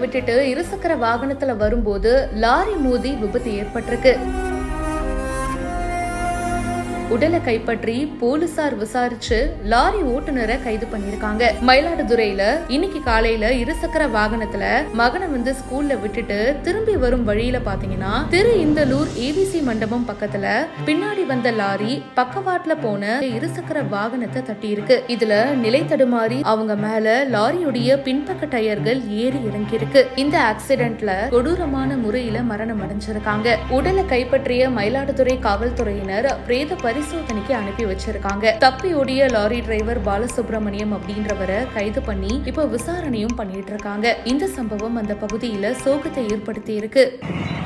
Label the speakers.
Speaker 1: விட்டுட்டு இருசக்கர வாகனத்துல வரும்போது லாரி மோதி விபத்து ஏற்பட்டிருக்கு உடலை கைப்பற்றி போலீசார் விசாரிச்சு லாரி ஓட்டுநரை கைது பண்ணிருக்காங்க மயிலாடுதுறையில இன்னைக்கு காலையில இருசக்கர வாகனத்துல மகனை வந்து ஸ்கூல்ல விட்டுட்டு திரும்பி வரும் வழியில பாத்தீங்கன்னா திரு இந்தலூர் ஏபிசி மண்டபம் பக்கத்துல பின்னாடி வந்த லாரி பக்கவாட்டுல போன இருசக்கர வாகனத்தை தட்டி இருக்கு இதுல நிலை தடுமாறி அவங்க மேல லாரியுடைய பின்பக்க டயர்கள் ஏறி இறங்கி இருக்கு இந்த ஆக்சிடென்ட்ல கொடூரமான முறையில மரணம் அடைஞ்சிருக்காங்க உடலை கைப்பற்றிய மயிலாடுதுறை காவல்துறையினர் பிரேத பரிசோதனைக்கு அனுப்பி வச்சிருக்காங்க தப்பி ஓடிய லாரி டிரைவர் பாலசுப்ரமணியம் அப்படின்றவரை கைது பண்ணி இப்போ விசாரணையும் பண்ணிட்டு இருக்காங்க இந்த சம்பவம் அந்த பகுதியில சோகத்தை ஏற்படுத்தி இருக்கு